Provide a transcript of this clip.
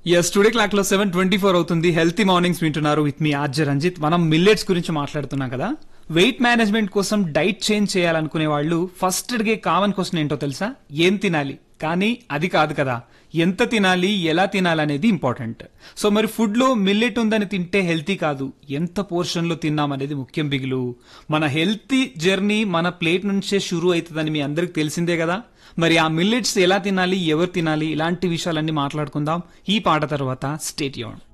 yes today clock లో seven twenty four అవుతుంది healthy mornings వింటున్నారు విత్ మీ ఆర్జ రంజిత్ మనం మిల్లెట్స్ గురించి మాట్లాడుతున్నాం కదా వెయిట్ మేనేజ్మెంట్ కోసం డైట్ చేంజ్ చేయాలనుకునే వాళ్ళు ఫస్ట్ అడిగే కామన్ క్వశ్చన్ ఏంటో తెలుసా ఏం తినాలి కానీ అది కాదు కదా ఎంత తినాలి ఎలా తినాలి అనేది ఇంపార్టెంట్ సో మరి ఫుడ్ లో మిల్లెట్ ఉందని తింటే హెల్తీ కాదు ఎంత పోర్షన్ లో తిన్నాం అనేది ముఖ్యం బిగులు మన హెల్తీ జర్నీ మన ప్లేట్ నుంచే షురూ అవుతుందని మీ అందరికి తెలిసిందే కదా మరి ఆ మిల్లెట్స్ ఎలా తినాలి ఎవరు తినాలి ఇలాంటి విషయాలన్నీ మాట్లాడుకుందాం ఈ పాట తర్వాత స్టేట్ యూన్